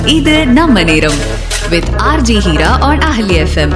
இது நம்ம நேரம் with RJ Heera on Ahalya FM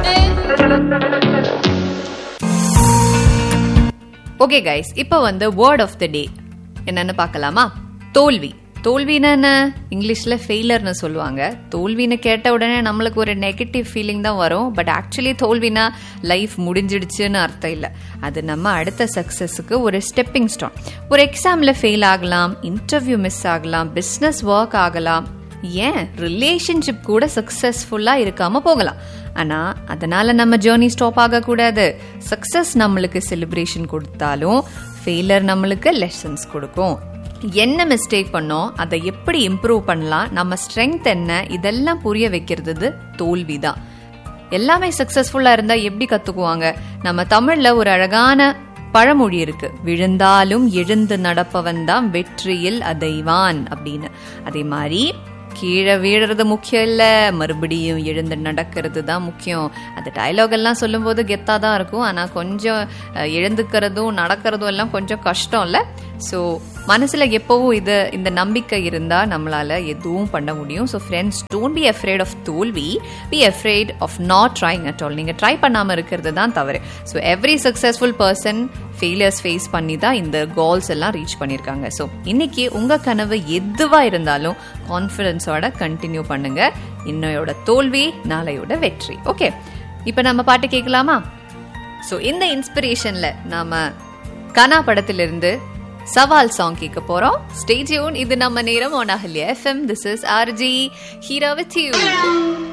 okay guys இப்போ வந்து வேர்ட் ஆஃப் த டே என்னன்னு பார்க்கலாமா தோல்வி தோல்வின்னா என்ன இங்கிலீஷ்ல ஃபெயிலர்னு சொல்லுவாங்க தோல்வின்னு கேட்ட உடனே நம்மளுக்கு ஒரு நெகட்டிவ் ஃபீலிங் தான் வரும் பட் ஆக்சுவலி தோல்வினா லைஃப் முடிஞ்சிடுச்சுன்னு அர்த்தம் இல்லை அது நம்ம அடுத்த சக்சஸுக்கு ஒரு ஸ்டெப்பிங் ஸ்டோன் ஒரு எக்ஸாம்ல ஃபெயில் ஆகலாம் இன்டர்வியூ மிஸ் ஆகலாம் பிஸ்னஸ் ஒர்க் ஆகலாம் ஏன் ரிலேஷன்ஷிப் கூட சக்சஸ்ஃபுல்லா இருக்காம போகலாம் ஆனா அதனால நம்ம ஜேர்னி ஸ்டாப் ஆகக்கூடாது சக்சஸ் நம்மளுக்கு செலிப்ரேஷன் கொடுத்தாலும் ஃபெயிலர் நம்மளுக்கு லெசன்ஸ் கொடுக்கும் என்ன மிஸ்டேக் பண்ணோம் அதை எப்படி இம்ப்ரூவ் பண்ணலாம் நம்ம ஸ்ட்ரென்த் என்ன இதெல்லாம் புரிய வைக்கிறது தோல்வி தான் எல்லாமே சக்சஸ்ஃபுல்லா இருந்தா எப்படி கத்துக்குவாங்க நம்ம தமிழ்ல ஒரு அழகான பழமொழி இருக்கு விழுந்தாலும் எழுந்து நடப்பவன் தான் வெற்றியில் அதைவான் அப்படின்னு அதே மாதிரி கீழே வீழுறது முக்கியம் இல்ல மறுபடியும் எழுந்து நடக்கிறது தான் முக்கியம் அந்த டயலாக் எல்லாம் சொல்லும்போது கெத்தா தான் இருக்கும் ஆனா கொஞ்சம் அஹ், எழுந்துக்கிறதும் நடக்கிறதும் எல்லாம் கொஞ்சம் கஷ்டம் இல்ல ஸோ மனசுல எப்பவும் இது இந்த நம்பிக்கை இருந்தா நம்மளால எதுவும் பண்ண முடியும் so friends don't be afraid of தோல்வி be afraid of not trying at all நீங்க ட்ரை பண்ணாம இருக்கிறது தான் தவறு so every successful person failures face பண்ணி தான் இந்த கோல்ஸ் எல்லாம் ரீச் பண்ணியிருக்காங்க ஸோ இன்னைக்கு உங்க கனவு எதுவா இருந்தாலும் கான்ஃபிடன்ஸோட கண்டினியூ பண்ணுங்க இன்னையோட தோல்வி நாளையோட வெற்றி ஓகே இப்போ நம்ம பாட்டு கேட்கலாமா ஸோ இந்த இன்ஸ்பிரேஷன்ல நாம கனா படத்திலிருந்து சவால் சாங் கேட்க போறோம் ஸ்டேஜியூன் இது நம்ம நேரம் on Ahalya FM this is RJ Heera with you